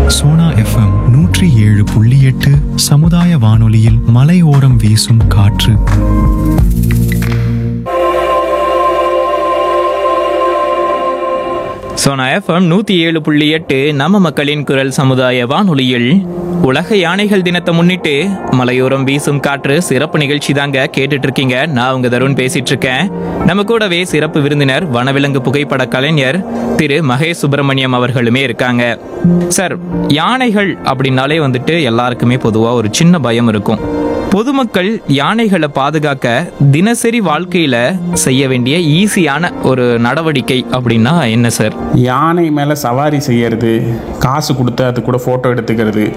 Sona FM நூற்றி ஏழு புள்ளி எட்டு சமுதாய வானொலியில் மலையோரம் வீசும் காற்று சோனா எஃப்எம் நூத்தி ஏழு புள்ளி எட்டு நம்ம மக்களின் குரல் சமுதாய வானொலியில் உலக யானைகள் தினத்தை முன்னிட்டு மலையோரம் வீசும் காற்று சிறப்பு நிகழ்ச்சி தாங்க கேட்டுட்டு இருக்கீங்க நான் உங்க தருண் பேசிட்டு இருக்கேன் நம்ம கூடவே சிறப்பு விருந்தினர் வனவிலங்கு புகைப்பட கலைஞர் திரு மகேஷ் சுப்பிரமணியம் அவர்களுமே இருக்காங்க சார் யானைகள் அப்படின்னாலே வந்துட்டு எல்லாருக்குமே பொதுவா ஒரு சின்ன பயம் இருக்கும் பொதுமக்கள் யானைகளை பாதுகாக்க தினசரி வாழ்க்கையில செய்ய வேண்டிய ஈஸியான ஒரு நடவடிக்கை அப்படின்னா என்ன சார் யானை மேலே சவாரி செய்யறது காசு கொடுத்து அது கூட ஃபோட்டோ எடுத்துக்கிறது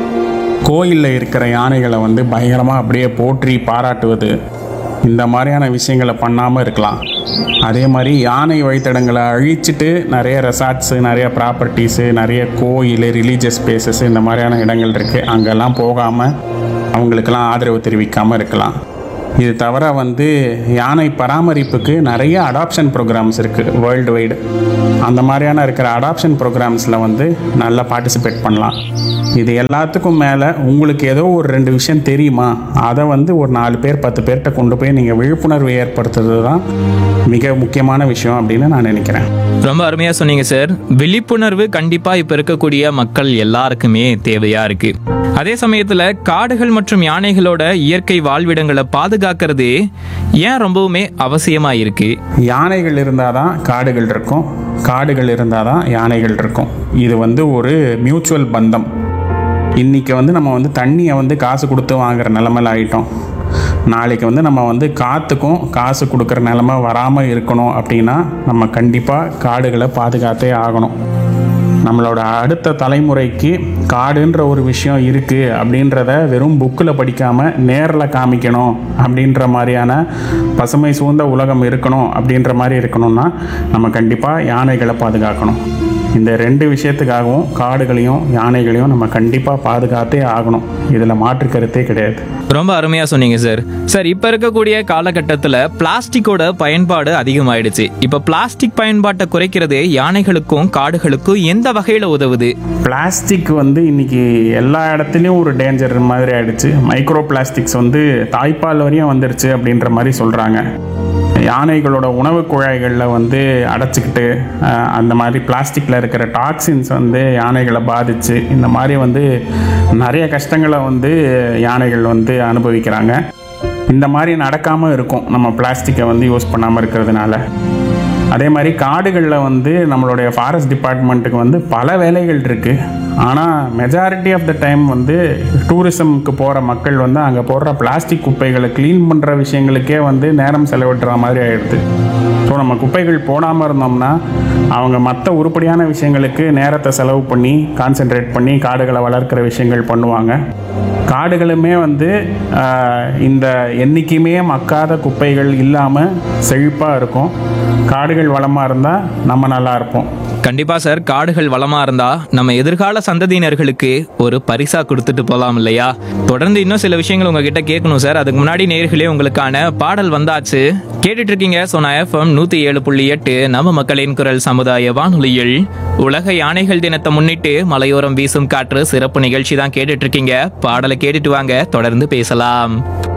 கோயிலில் இருக்கிற யானைகளை வந்து பயங்கரமாக அப்படியே போற்றி பாராட்டுவது இந்த மாதிரியான விஷயங்களை பண்ணாமல் இருக்கலாம் அதே மாதிரி யானை வழித்தடங்களை அழிச்சிட்டு நிறைய ரெசார்ட்ஸு நிறைய ப்ராப்பர்ட்டிஸு நிறைய கோயில் ரிலீஜியஸ் பிளேசஸ் இந்த மாதிரியான இடங்கள் இருக்குது அங்கெல்லாம் போகாமல் அவங்களுக்கெல்லாம் ஆதரவு தெரிவிக்காமல் இருக்கலாம் இது தவிர வந்து யானை பராமரிப்புக்கு நிறைய அடாப்ஷன் ப்ரோக்ராம்ஸ் இருக்குது வேர்ல்டு வைடு அந்த மாதிரியான இருக்கிற அடாப்ஷன் ப்ரோக்ராம்ஸில் வந்து நல்லா பார்ட்டிசிபேட் பண்ணலாம் இது எல்லாத்துக்கும் மேலே உங்களுக்கு ஏதோ ஒரு ரெண்டு விஷயம் தெரியுமா அதை வந்து ஒரு நாலு பேர் பத்து பேர்கிட்ட கொண்டு போய் நீங்கள் விழிப்புணர்வு ஏற்படுத்துறது தான் மிக முக்கியமான விஷயம் அப்படின்னு நான் நினைக்கிறேன் ரொம்ப அருமையா சொன்னீங்க சார் விழிப்புணர்வு கண்டிப்பா இப்ப இருக்கக்கூடிய மக்கள் எல்லாருக்குமே தேவையா இருக்கு அதே சமயத்துல காடுகள் மற்றும் யானைகளோட இயற்கை வாழ்விடங்களை பாதுகாக்கிறது ஏன் ரொம்பவுமே அவசியமா இருக்கு யானைகள் இருந்தால் தான் காடுகள் இருக்கும் காடுகள் இருந்தால் தான் யானைகள் இருக்கும் இது வந்து ஒரு மியூச்சுவல் பந்தம் இன்றைக்கி வந்து நம்ம வந்து தண்ணியை வந்து காசு கொடுத்து வாங்குற நிலமையில ஆயிட்டோம் நாளைக்கு வந்து நம்ம வந்து காற்றுக்கும் காசு கொடுக்குற நிலமை வராமல் இருக்கணும் அப்படின்னா நம்ம கண்டிப்பாக காடுகளை பாதுகாத்தே ஆகணும் நம்மளோட அடுத்த தலைமுறைக்கு காடுன்ற ஒரு விஷயம் இருக்குது அப்படின்றத வெறும் புக்கில் படிக்காமல் நேரில் காமிக்கணும் அப்படின்ற மாதிரியான பசுமை சூழ்ந்த உலகம் இருக்கணும் அப்படின்ற மாதிரி இருக்கணும்னா நம்ம கண்டிப்பாக யானைகளை பாதுகாக்கணும் இந்த ரெண்டு விஷயத்துக்காகவும் காடுகளையும் யானைகளையும் நம்ம கண்டிப்பாக பாதுகாத்தே ஆகணும் இதில் மாற்று கருத்தே கிடையாது ரொம்ப அருமையா சொன்னீங்க சார் சார் இப்ப இருக்கக்கூடிய காலகட்டத்துல பிளாஸ்டிக்கோட பயன்பாடு அதிகமாயிடுச்சு இப்ப பிளாஸ்டிக் பயன்பாட்டை குறைக்கிறது யானைகளுக்கும் காடுகளுக்கும் எந்த வகையில உதவுது பிளாஸ்டிக் வந்து இன்னைக்கு எல்லா இடத்துலையும் ஒரு டேஞ்சர் மாதிரி ஆயிடுச்சு மைக்ரோ பிளாஸ்டிக்ஸ் வந்து தாய்ப்பால் வரையும் வந்துருச்சு அப்படின்ற மாதிரி சொல்கிறாங்க யானைகளோட உணவு குழாய்களில் வந்து அடைச்சிக்கிட்டு அஹ், அந்த மாதிரி பிளாஸ்டிக்கில் இருக்கிற டாக்ஸின்ஸ் வந்து யானைகளை பாதிச்சு இந்த மாதிரி வந்து நிறைய கஷ்டங்களை வந்து யானைகள் வந்து அனுபவிக்கிறாங்க இந்த மாதிரி நடக்காமல் இருக்கும் நம்ம பிளாஸ்டிக்கை வந்து யூஸ் பண்ணாமல் இருக்கிறதுனால அதே மாதிரி காடுகளில் வந்து நம்மளுடைய ஃபாரஸ்ட் டிபார்ட்மெண்ட்டுக்கு வந்து பல வேலைகள் இருக்குது ஆனால் மெஜாரிட்டி ஆஃப் த டைம் வந்து டூரிசம்க்கு போகிற மக்கள் வந்து அங்கே போடுற பிளாஸ்டிக் குப்பைகளை க்ளீன் பண்ணுற விஷயங்களுக்கே வந்து நேரம் செலவிடுற மாதிரி ஆயிடுது ஸோ நம்ம குப்பைகள் போடாமல் இருந்தோம்னா அவங்க மற்ற உருப்படியான விஷயங்களுக்கு நேரத்தை செலவு பண்ணி கான்சென்ட்ரேட் பண்ணி காடுகளை வளர்க்குற விஷயங்கள் பண்ணுவாங்க காடுகளுமே வந்து ஆஹ், இந்த என்றைக்குமே மக்காத குப்பைகள் இல்லாமல் செழிப்பாக இருக்கும் காடுகள் வளமாக இருந்தால் நம்ம நல்லா இருப்போம் கண்டிப்பா சார் காடுகள் வளமா இருந்தா நம்ம எதிர்கால சந்ததியினர்களுக்கு ஒரு பரிசா கொடுத்துட்டு போலாம் இல்லையா தொடர்ந்து இன்னும் சில விஷயங்கள் உங்ககிட்ட கேட்கணும் சார் அதுக்கு முன்னாடி நேர்களே உங்களுக்கான பாடல் வந்தாச்சு கேட்டுட்டு இருக்கீங்க சோனா எஃப்எம் நூத்தி ஏழு புள்ளி எட்டு நம்ம மக்களின் குரல் சமுதாய வானொலியில் உலக யானைகள் தினத்தை முன்னிட்டு மலையோரம் வீசும் காற்று சிறப்பு நிகழ்ச்சி தான் கேட்டுட்டு இருக்கீங்க பாடலை கேட்டுட்டு வாங்க தொடர்ந்து பேசலாம்